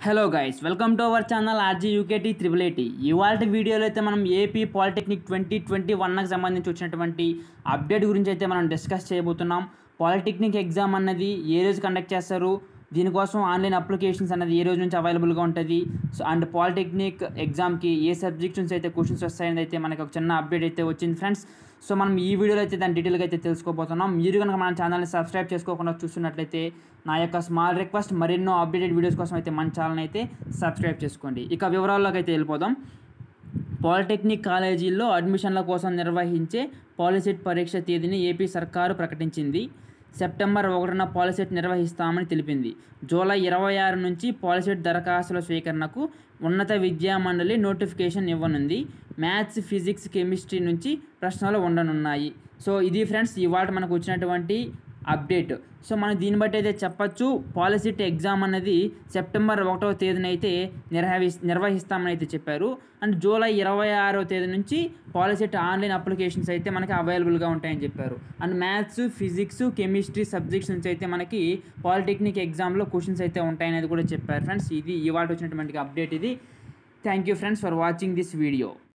hello guys welcome to our channel R G U K T triple eighty ఇవాళ వీడియోలో అయితే మనం ఏపీ పాలిటెక్నిక్ ట్వంటీ ట్వంటీ వన్కి సంబంధించి వచ్చినటువంటి అప్డేట్ గురించి అయితే మనం డిస్కస్ చేయబోతున్నాం పాలిటెక్నిక్ ఎగ్జామ్ అన్నది ఏ రోజు కండక్ట్ చేస్తారు దీనికోసం ఆన్లైన్ అప్లికేషన్స్ అనేది ఏ రోజు నుంచి అవైలబుల్గా ఉంటుంది సో అండ్ పాలిటెక్నిక్ ఎగ్జామ్కి ఏ సబ్జెక్ట్స్ నుంచి అయితే క్వశ్చన్స్ వస్తాయని అయితే మనకి ఒక చిన్న అప్డేట్ అయితే వచ్చింది ఫ్రెండ్స్ సో మనం ఈ వీడియోలో అయితే దాని డీటెయిల్గా అయితే తెలుసుకోబోతున్నాం మీరు కనుక మన ఛానల్ని సబ్స్క్రైబ్ చేసుకోకుండా చూస్తున్నట్లయితే నా యొక్క స్మాల్ రిక్వెస్ట్ మరెన్నో అప్డేటెడ్ వీడియోస్ కోసం అయితే మన ఛానల్ అయితే సబ్స్క్రైబ్ చేసుకోండి ఇక వివరాల్లోకి అయితే వెళ్ళిపోదాం పాలిటెక్నిక్ కాలేజీల్లో అడ్మిషన్ల కోసం నిర్వహించే పాలిసెట్ పరీక్ష తేదీని ఏపీ సర్కారు ప్రకటించింది సెప్టెంబర్ ఒకటిన పాలిసెట్ నిర్వహిస్తామని తెలిపింది జూలై ఇరవై ఆరు నుంచి పాలిసెట్ దరఖాస్తుల స్వీకరణకు ఉన్నత విద్యా మండలి నోటిఫికేషన్ ఇవ్వనుంది మ్యాథ్స్ ఫిజిక్స్ కెమిస్ట్రీ నుంచి ప్రశ్నలు ఉండనున్నాయి సో ఇది ఫ్రెండ్స్ ఇవాళ మనకు వచ్చినటువంటి అప్డేట్ సో మనం దీన్ని బట్టి అయితే చెప్పచ్చు పాలిసిట్ ఎగ్జామ్ అనేది సెప్టెంబర్ ఒకటవ తేదీన అయితే నిర్వహి నిర్వహిస్తామని అయితే చెప్పారు అండ్ జూలై ఇరవై ఆరో తేదీ నుంచి పాలిసిట్ ఆన్లైన్ అప్లికేషన్స్ అయితే మనకి అవైలబుల్గా ఉంటాయని చెప్పారు and maths physics chemistry subjects నుంచి అయితే మనకి పాలిటెక్నిక్ ఎగ్జామ్లో క్వశ్చన్స్ అయితే ఉంటాయనేది కూడా చెప్పారు ఫ్రెండ్స్ ఇది ఇవాళ వచ్చినటువంటి అప్డేట్ ఇది thank you friends for watching this video